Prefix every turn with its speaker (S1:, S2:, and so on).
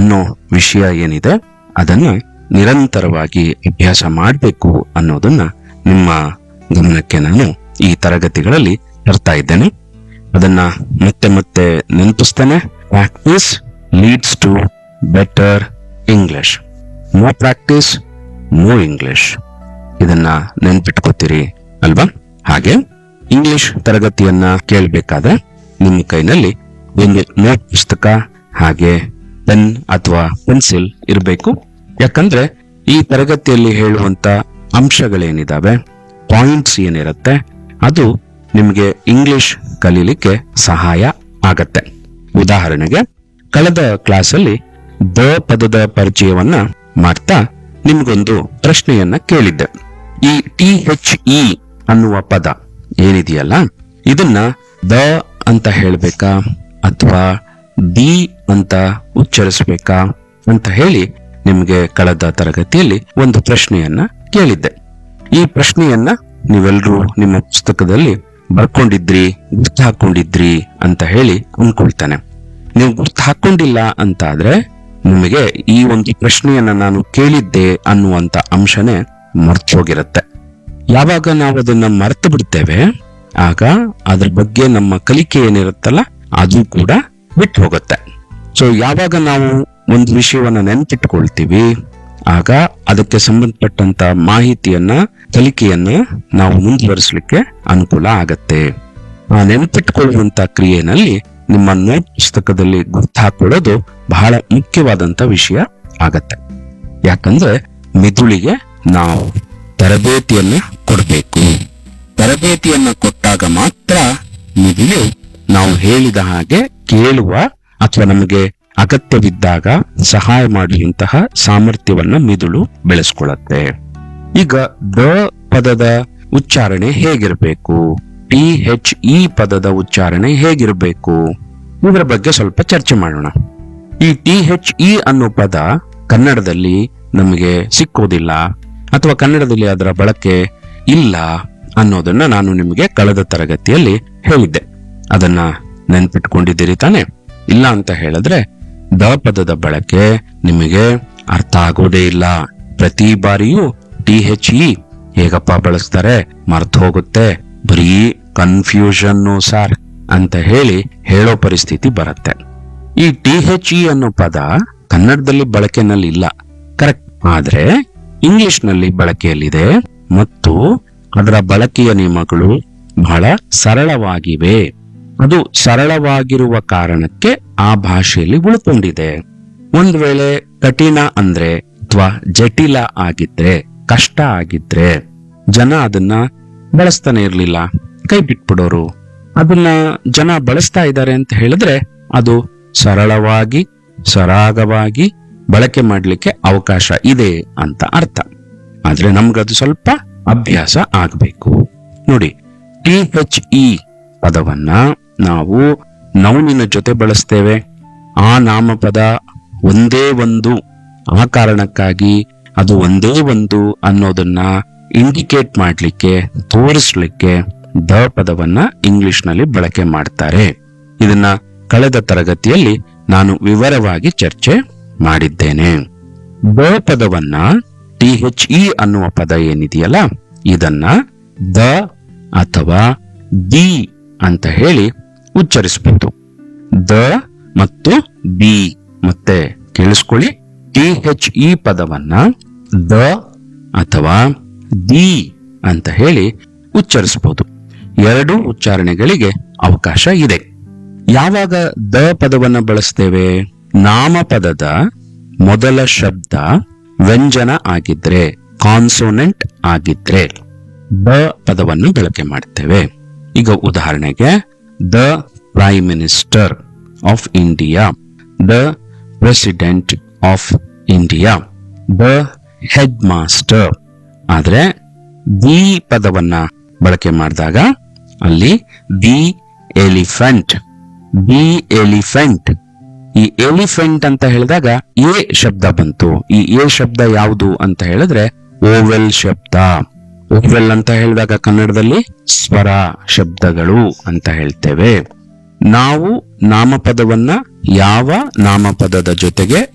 S1: ಅನ್ನೋ ವಿಷಯ ಏನಿದೆ ಅದನ್ನ ನಿರಂತರವಾಗಿ ಅಭ್ಯಾಸ ಮಾಡಬೇಕು ಅನ್ನೋದನ್ನ ನಿಮ್ಮ ಗಮನಕ್ಕೆ ನಾನು ಈ ತರಗತಿಗಳಲ್ಲಿ ತರ್ತಾ ಇದ್ದೇನೆ ಅದನ್ನ ಮತ್ತೆ ಮತ್ತೆ ನೆನಪಿಸ್ತೇನೆ practice leads to better English no practice no English ಇದನ್ನ ನೆನ್ಪಿಟ್ಕೋತೀರಿ ಅಲ್ವಾ ಹಾಗೆ ಇಂಗ್ಲಿಷ್ ತರಗತಿಯನ್ನ ಕೇಳಬೇಕಾದ್ರೆ ನಿಮ್ಮ ಕೈನಲ್ಲಿ ಒಂದು ನೋಟ್ ಪುಸ್ತಕ ಹಾಗೆ ಪೆನ್ ಅಥವಾ ಪೆನ್ಸಿಲ್ ಇರಬೇಕು ಯಾಕಂದ್ರೆ ಈ ತರಗತಿಯಲ್ಲಿ ಹೇಳುವಂತ ಅಂಶಗಳೇನಿದಾವೆ ಪಾಯಿಂಟ್ಸ್ ಏನಿರುತ್ತೆ ಅದು ನಿಮಗೆ ಇಂಗ್ಲಿಷ್ ಕಲೀಲಿಕ್ಕೆ ಸಹಾಯ ಆಗತ್ತೆ ಉದಾಹರಣೆಗೆ ಕಳೆದ ಕ್ಲಾಸಲ್ಲಿ ದ ಪದದ ಪರಿಚಯವನ್ನ ಮಾಡ್ತಾ ನಿಮ್ಗೊಂದು ಪ್ರಶ್ನೆಯನ್ನ ಕೇಳಿದ್ದೆ ಈ ಟಿ ಎಚ್ ಇ ಅನ್ನುವ ಪದ ಏನಿದೆಯಲ್ಲ ಇದನ್ನ ದ ಅಂತ ಹೇಳ್ಬೇಕಾ ಅಥವಾ ದಿ ಅಂತ ಉಚ್ಚರಿಸ್ಬೇಕಾ ಅಂತ ಹೇಳಿ ನಿಮಗೆ ಕಳೆದ ತರಗತಿಯಲ್ಲಿ ಒಂದು ಪ್ರಶ್ನೆಯನ್ನ ಕೇಳಿದ್ದೆ ಈ ಪ್ರಶ್ನೆಯನ್ನ ನೀವೆಲ್ಲರೂ ನಿಮ್ಮ ಪುಸ್ತಕದಲ್ಲಿ ಬರ್ಕೊಂಡಿದ್ರಿ ಗುರ್ತು ಹಾಕೊಂಡಿದ್ರಿ ಅಂತ ಹೇಳಿ ಅನ್ಕೊಳ್ತಾನೆ ನೀವು ಗುರ್ತು ಹಾಕೊಂಡಿಲ್ಲ ಅಂತ ಆದ್ರೆ ನಿಮಗೆ ಈ ಒಂದು ಪ್ರಶ್ನೆಯನ್ನ ನಾನು ಕೇಳಿದ್ದೆ ಅನ್ನುವಂತ ಅಂಶನೇ ಮರ್ತೋಗಿರುತ್ತೆ ಯಾವಾಗ ನಾವು ಅದನ್ನ ಮರ್ತು ಬಿಡ್ತೇವೆ ಆಗ ಅದ್ರ ಬಗ್ಗೆ ನಮ್ಮ ಕಲಿಕೆ ಏನಿರುತ್ತಲ್ಲ ಅದು ಕೂಡ ಬಿಟ್ಟು ಹೋಗುತ್ತೆ ಸೊ ಯಾವಾಗ ನಾವು ಒಂದು ವಿಷಯವನ್ನ ನೆನ್ಪಿಟ್ಕೊಳ್ತೀವಿ ಆಗ ಅದಕ್ಕೆ ಸಂಬಂಧಪಟ್ಟಂತ ಮಾಹಿತಿಯನ್ನ ಕಲಿಕೆಯನ್ನ ನಾವು ಮುಂದುವರಿಸಲಿಕ್ಕೆ ಅನುಕೂಲ ಆಗತ್ತೆ ಆ ನೆನಪಿಟ್ಕೊಳ್ಳುವಂತ ಕ್ರಿಯೆನಲ್ಲಿ ನಿಮ್ಮ ನೋಟ್ ಪುಸ್ತಕದಲ್ಲಿ ಗುರ್ತು ಹಾಕೊಳ್ಳೋದು ಬಹಳ ಮುಖ್ಯವಾದಂತ ವಿಷಯ ಆಗತ್ತೆ ಯಾಕಂದ್ರೆ ಮಿದುಳಿಗೆ ನಾವು ತರಬೇತಿಯನ್ನ ಕೊಡಬೇಕು ತರಬೇತಿಯನ್ನ ಕೊಟ್ಟಾಗ ಮಾತ್ರ ಮಿದುಳು ನಾವು ಹೇಳಿದ ಹಾಗೆ ಕೇಳುವ ಅಥವಾ ನಮಗೆ ಅಗತ್ಯವಿದ್ದಾಗ ಸಹಾಯ ಮಾಡುವಂತಹ ಸಾಮರ್ಥ್ಯವನ್ನ ಮಿದುಳು ಬೆಳೆಸ್ಕೊಳ್ಳುತ್ತೆ ಈಗ ದ ಪದದ ಉಚ್ಚಾರಣೆ ಹೇಗಿರಬೇಕು ಟಿ ಎಚ್ ಇ ಪದದ ಉಚ್ಚಾರಣೆ ಹೇಗಿರಬೇಕು ಇದರ ಬಗ್ಗೆ ಸ್ವಲ್ಪ ಚರ್ಚೆ ಮಾಡೋಣ ಈ ಟಿ ಎಚ್ ಇ ಅನ್ನೋ ಪದ ಕನ್ನಡದಲ್ಲಿ ನಮಗೆ ಸಿಕ್ಕೋದಿಲ್ಲ ಅಥವಾ ಕನ್ನಡದಲ್ಲಿ ಅದರ ಬಳಕೆ ಇಲ್ಲ ಅನ್ನೋದನ್ನ ನಾನು ನಿಮಗೆ ಕಳೆದ ತರಗತಿಯಲ್ಲಿ ಹೇಳಿದ್ದೆ ಅದನ್ನ ನೆನ್ಪಿಟ್ಕೊಂಡಿದ್ದೀರಿ ತಾನೆ ಇಲ್ಲ ಅಂತ ಹೇಳಿದ್ರೆ ದ ಪದದ ಬಳಕೆ ನಿಮಗೆ ಅರ್ಥ ಆಗೋದೇ ಇಲ್ಲ ಪ್ರತಿ ಬಾರಿಯೂ ಟಿ ಎಚ್ ಇ ಹೇಗಪ್ಪ ಬಳಸ್ತಾರೆ ಮರ್ತು ಹೋಗುತ್ತೆ ಬರೀ ಕನ್ಫ್ಯೂಷನ್ ಸಾರ್ ಅಂತ ಹೇಳಿ ಹೇಳೋ ಪರಿಸ್ಥಿತಿ ಬರುತ್ತೆ ಈ ಟಿ ಎಚ್ ಇ ಅನ್ನೋ ಪದ ಕನ್ನಡದಲ್ಲಿ ಬಳಕೆನಲ್ಲಿ ಇಲ್ಲ ಕರೆಕ್ಟ್ ಆದ್ರೆ ಇಂಗ್ಲಿಷ್ ನಲ್ಲಿ ಬಳಕೆಯಲ್ಲಿದೆ ಮತ್ತು ಅದರ ಬಳಕೆಯ ನಿಯಮಗಳು ಬಹಳ ಸರಳವಾಗಿವೆ ಅದು ಸರಳವಾಗಿರುವ ಕಾರಣಕ್ಕೆ ಆ ಭಾಷೆಯಲ್ಲಿ ಉಳ್ಕೊಂಡಿದೆ ಒಂದ್ ವೇಳೆ ಕಠಿಣ ಅಂದ್ರೆ ಅಥವಾ ಜಟಿಲ ಆಗಿದ್ರೆ ಕಷ್ಟ ಆಗಿದ್ರೆ ಜನ ಅದನ್ನ ಬಳಸ್ತಾನೆ ಇರ್ಲಿಲ್ಲ ಕೈ ಬಿಟ್ಬಿಡೋರು ಅದನ್ನ ಜನ ಬಳಸ್ತಾ ಇದ್ದಾರೆ ಅಂತ ಹೇಳಿದ್ರೆ ಅದು ಸರಳವಾಗಿ ಸರಾಗವಾಗಿ ಬಳಕೆ ಮಾಡ್ಲಿಕ್ಕೆ ಅವಕಾಶ ಇದೆ ಅಂತ ಅರ್ಥ ಆದ್ರೆ ನಮ್ಗದು ಸ್ವಲ್ಪ ಅಭ್ಯಾಸ ಆಗ್ಬೇಕು ನೋಡಿ ಟಿ ಎಚ್ ಇ ಪದವನ್ನ ನಾವು ನೌನಿನ ಜೊತೆ ಬಳಸ್ತೇವೆ ಆ ನಾಮಪದ ಒಂದೇ ಒಂದು ಆ ಕಾರಣಕ್ಕಾಗಿ ಅದು ಒಂದೇ ಒಂದು ಅನ್ನೋದನ್ನ ಇಂಡಿಕೇಟ್ ಮಾಡ್ಲಿಕ್ಕೆ ತೋರಿಸ್ಲಿಕ್ಕೆ ದ ಪದವನ್ನ ಇಂಗ್ಲಿಷ್ ನಲ್ಲಿ ಬಳಕೆ ಮಾಡ್ತಾರೆ ಇದನ್ನ ಕಳೆದ ತರಗತಿಯಲ್ಲಿ ನಾನು ವಿವರವಾಗಿ ಚರ್ಚೆ ಮಾಡಿದ್ದೇನೆ ದ ಪದವನ್ನ ಟಿ ಎಚ್ ಇ ಅನ್ನುವ ಪದ ಏನಿದೆಯಲ್ಲ ಇದನ್ನ ದ ಅಥವಾ ದಿ ಅಂತ ಹೇಳಿ ಉಚ್ಚರಿಸಬಹುದು ದ ಮತ್ತು ದಿ ಮತ್ತೆ ಕೇಳಿಸ್ಕೊಳ್ಳಿ ಟಿ ಎಚ್ ಇ ಪದವನ್ನ ದ ಅಥವಾ ದಿ ಅಂತ ಹೇಳಿ ಉಚ್ಚರಿಸಬಹುದು ಎರಡು ಉಚ್ಚಾರಣೆಗಳಿಗೆ ಅವಕಾಶ ಇದೆ ಯಾವಾಗ ದ ಪದವನ್ನ ಬಳಸ್ತೇವೆ ನಾಮಪದದ ಮೊದಲ ಶಬ್ದ ವ್ಯಂಜನ ಆಗಿದ್ರೆ ಕಾನ್ಸೋನೆಂಟ್ ಆಗಿದ್ರೆ ದ ಪದವನ್ನು ಬಳಕೆ ಮಾಡ್ತೇವೆ ಈಗ ಉದಾಹರಣೆಗೆ the prime minister of India the president of India the headmaster ಆದ್ರೆ ದಿ ಪದವನ್ನ ಬಳಕೆ ಮಾಡಿದಾಗ ಅಲ್ಲಿ ದಿ ಎಲಿಫೆಂಟ್ ದಿ ಎಲಿಫೆಂಟ್ ಈ ಎಲಿಫೆಂಟ್ ಅಂತ ಹೇಳಿದಾಗ ಎ ಶಬ್ದ ಬಂತು ಈ ಎ ಶಬ್ದ ಯಾವುದು ಅಂತ ಹೇಳಿದ್ರೆ ಓವೆಲ್ ಶಬ್ದ ಓವೆಲ್ ಅಂತ ಹೇಳಿದಾಗ ಕನ್ನಡದಲ್ಲಿ ಸ್ವರ ಶಬ್ದಗಳು ಅಂತ ಹೇಳ್ತೇವೆ ನಾವು ನಾಮಪದವನ್ನ ಯಾವ ನಾಮಪದದ ಜೊತೆಗೆ